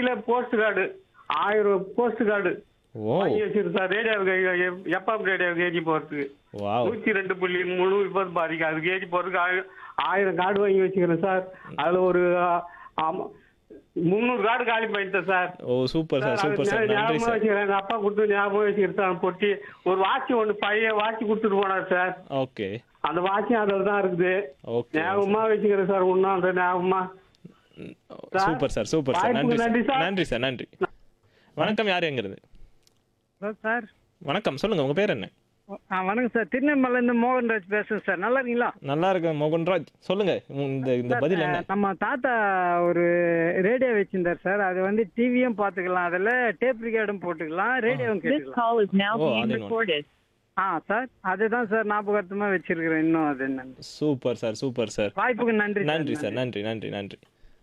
வீட்டுல post card ஆயிரம் post card ஓ வாங்கி வச்சிருக்கா ரேடியோவுக்கு எஃப்எம் ரேடியோவுக்கு ஏறி போறதுக்கு வாவ் நூத்தி ரெண்டு புள்ளி மூணு இப்போது பாதிக்கு அதுக்கு ஏறி போறதுக்கு ஆயிரம் ஆயிரம் கார்டு வாங்கி வச்சுக்கிறேன் சார் அதுல ஒரு ஆ, ஆமா முந்நூறு கார்டு காலி பண்ணிட்டேன் சார் ஓ சூப்பர் சார் சார், அது சூப்பர் சார் ஞா- நன்றி ஞாபகமா சார் வச்சுக்கிறேன் எங்க அப்பா கொடுத்து ஞாபகம் வச்சுக்கிறேன் சார் பொட்டி ஒரு வாட்ச் ஒண்ணு பையன் வாட்ச் கொடுத்துட்டு போனார் சார் ஓகே அந்த வாட்சும் அதில் தான் இருக்குது ஓகே ஞாபகமா வச்சுக்கிறேன் சார் ஒன்றும் அந்த ஞாபகமா sir, super sir super sir வாய்ப்புக்கு நன்றி நன்றி சார் சார். நன்றி சார் நன்றி வணக்கம் யார் எங்கிறது ஹலோ சார் வணக்கம் சொல்லுங்க உங்க பேர் என்ன ஆ வணக்கம் சார் திருநெல்வேலிருந்து மோகன்ராஜ் பேசுறேன் சார் நல்லா இருக்கீங்களா நல்லா இருக்கு மோகன்ராஜ் சொல்லுங்க உங்க இந்த இந்த சார், பதில் என்ன அஹ், நம்ம தாத்தா ஒரு ரேடியோ வச்சிருந்தார் சார் அது வந்து டிவியும் பார்த்துக்கலாம் அதில் டேப் ரிகார்டும் போட்டுக்கலாம் ரேடியோவும் This கேட்டுக்கலாம் call is now Oh, being all in one. recorded. ஆ சார் அதுதான் சார் ஞாபகார்த்தமாக வச்சிருக்கிறேன் இன்னும் அது என்னன்னு சூப்பர் சார் சூப்பர் சார் வாய்ப்புக்கு நன்றி நன்றி சார் நன்றி நன்றி நன்றி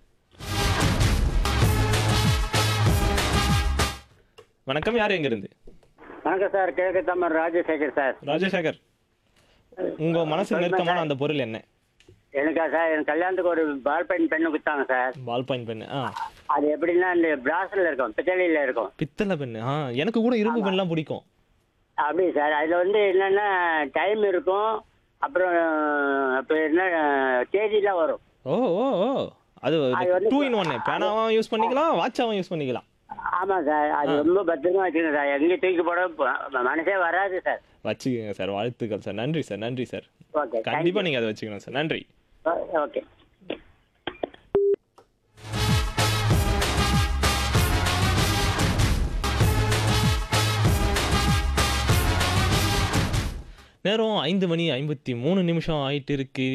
வணக்கம் யார் எங்கிருந்து வணக்கம் சார் கிழக்கு தமிழ் ராஜசேகர் சார் ராஜசேகர் உங்க மனசு நெருக்கமான அந்த பொருள் என்ன எனக்கா சார் என் கல்யாணத்துக்கு ஒரு பால் பென் பெண்ணு கொடுத்தாங்க சார் பால் பாயிண்ட் பென் ஆ அது எப்படின்னா இந்த பிராஸ்ல இருக்கும் பித்தளையில இருக்கும் பித்தளை பென் ஆ எனக்கு கூட இரும்பு பென்லாம் பிடிக்கும் அப்படி சார் அதுல வந்து என்னன்னா டைம் இருக்கும் அப்புறம் அப்போ என்ன தேதிலாம் வரும் ஓ ஓ ஓ அது அது வந்து- டூ இன் ஒன் பேனாவும் யூஸ் பண்ணிக்கலாம் வாட்சாவும் யூஸ் பண்ணிக்கலாம் ஆமா சார் அது ரொம்ப பத்திரமா வச்சுக்கணும் சார் எங்கேயும் தூக்கி போட ப- மனசே வராது சார் வச்சுக்கோங்க சார் வாழ்த்துக்கள் சார் நன்றி சார் நன்றி சார் ஓகே கண்டிப்பா நீங்க அதை வச்சுக்கணும் சார் நன்றி ஓகே நேரம் ஐந்து மணி ஐம்பத்தி மூணு நிமிஷம் ஆயிட்டு இருக்கு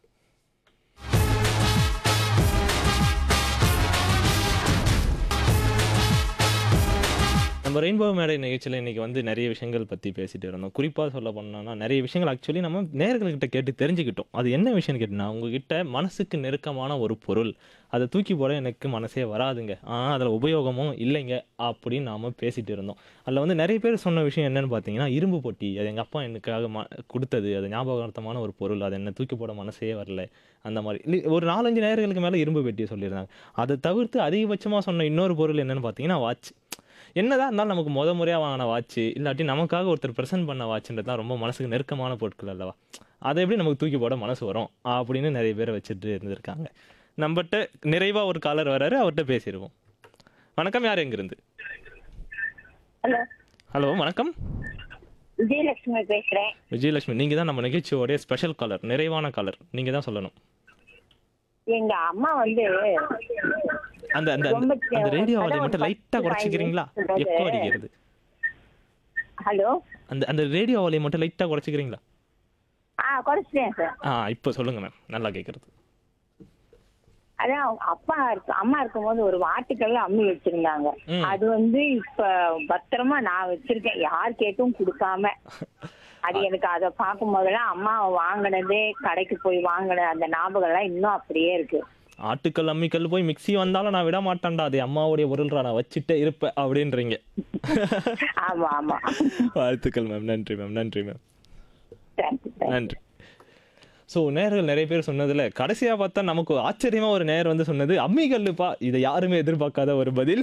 நம்ம ரெயின்போ மேடை நிகழ்ச்சியில் இன்னைக்கு வந்து நிறைய விஷயங்கள் பற்றி பேசிட்டு இருந்தோம் குறிப்பாக சொல்ல போனோம்னா நிறைய விஷயங்கள் ஆக்சுவலி நம்ம நேர்கள்கிட்ட கேட்டு தெரிஞ்சுக்கிட்டோம் அது என்ன விஷயம்னு கேட்டினா உங்ககிட்ட மனசுக்கு நெருக்கமான ஒரு பொருள் அதை தூக்கி போட எனக்கு மனசே வராதுங்க ஆனால் அதில் உபயோகமும் இல்லைங்க அப்படின்னு நாம் பேசிட்டு இருந்தோம் அதில் வந்து நிறைய பேர் சொன்ன விஷயம் என்னன்னு பார்த்தீங்கன்னா இரும்பு பொட்டி அது எங்கள் அப்பா எனக்காக ம கொடுத்தது அது ஞாபகார்த்தமான ஒரு பொருள் அது என்ன தூக்கி போட மனசே வரல அந்த மாதிரி இல்ல, ஒரு நாலஞ்சு நேர்களுக்கு மேலே இரும்பு பெட்டியை சொல்லியிருந்தாங்க அதை தவிர்த்து அதிகபட்சமாக சொன்ன இன்னொரு பொருள் என்னன்னு பார்த்தீங்கன்னா வாட்ச் என்னதான் இருந்தாலும் நமக்கு முத முறையாக வாங்கின வாட்ச் இல்லாட்டி நமக்காக ஒருத்தர் ப்ரெசென்ட் பண்ண வாட்ச்ன்றது தான் ரொம்ப மனசுக்கு நெருக்கமான பொருட்கள் அல்லவா அதை எப்படி நமக்கு தூக்கி போட மனசு வரும் அப்படின்னு நிறைய பேரை வச்சுட்டு இருந்திருக்காங்க நம்மகிட்ட நிறைவாக ஒரு காலர் வராரு அவர்கிட்ட பேசிடுவோம் வணக்கம் யார் எங்கிருந்து ஹலோ ஹலோ வணக்கம் விஜயலட்சுமி பேசுறேன் விஜயலட்சுமி நீங்கள் தான் நம்ம நிகழ்ச்சியோடைய ஸ்பெஷல் காலர் நிறைவான காலர் நீங்கள் தான் சொல்லணும் எங்க அம்மா வந்து அந்த அந்த ரொம்ப அந்த ரேடியோ அவளை அதான் மட்டும் ஒரு லைட்டாக பத்து குறைச்சிக்கிறீங்களா பதினஞ்சு எப்போ அடிக்கிறது ஹலோ அந்த அந்த ரேடியோ அவளை மட்டும் லைட்டாக குறைச்சிக்கிறீங்களா ஆ குறைச்சிட்டேன் சார் ஆ இப்போ சொல்லுங்கள் மேம் நல்லா கேட்குறது அதான் அவங்க அப்பா இருக்கு அம்மா இருக்கும்போது ஒரு வாட்டுக்கல்ல அம்மி வச்சிருந்தாங்க ம். அது வந்து இப்ப பத்திரமா நான் வச்சிருக்கேன் யார் கேட்டும் கொடுக்காம அது எனக்கு அதை பார்க்கும் போதெல்லாம் அம்மா வாங்கினதே கடைக்கு போய் வாங்கின அந்த ஞாபகம் எல்லாம் இன்னும் அப்படியே இருக்கு ஆட்டுக்கல் அம்மிக்கல் போய் மிக்ஸி வந்தாலும் நான் விட மாட்டேன்டா அது அம்மாவுடைய பொருள்ரா நான் வச்சுட்டே இருப்பேன் அப்படின்றீங்க ஆமா ஆமா வாழ்த்துக்கள் மேம் நன்றி மேம் நன்றி மேம் தேங்க்யூ நன்றி ஸோ நேர்கள் நிறைய பேர் சொன்னதுல கடைசியா பார்த்தா நமக்கு ஆச்சரியமா ஒரு நேர் வந்து சொன்னது அம்மிகல்லுப்பா இதை யாருமே எதிர்பார்க்காத ஒரு பதில்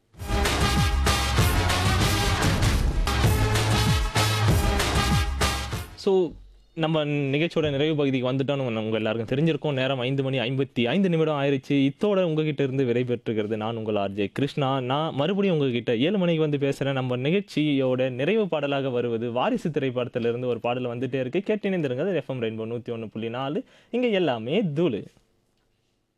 ஸோ நம்ம நிகழ்ச்சியோட நிறைவு பகுதிக்கு வந்துட்டோம்னு உங்க எல்லாருக்கும் தெரிஞ்சிருக்கும் நேரம் ஐந்து மணி ஐம்பத்தி ஐந்து நிமிடம் ஆயிருச்சு இத்தோட உங்ககிட்ட இருந்து விடைபெற்றுகிறது நான் உங்கள் ஆர்ஜே கிருஷ்ணா நான் மறுபடியும் உங்ககிட்ட ஏழு மணிக்கு வந்து பேசுறேன் நம்ம நிகழ்ச்சியோட நிறைவு பாடலாக வருவது வாரிசு திரைப்படத்திலிருந்து ஒரு பாடல் வந்துட்டே இருக்கு கேட்டினேந்திருங்க எஃப்எம் ரெயின்போ நூற்றி ஒன்று புள்ளி நாலு இங்கே எல்லாமே தூளு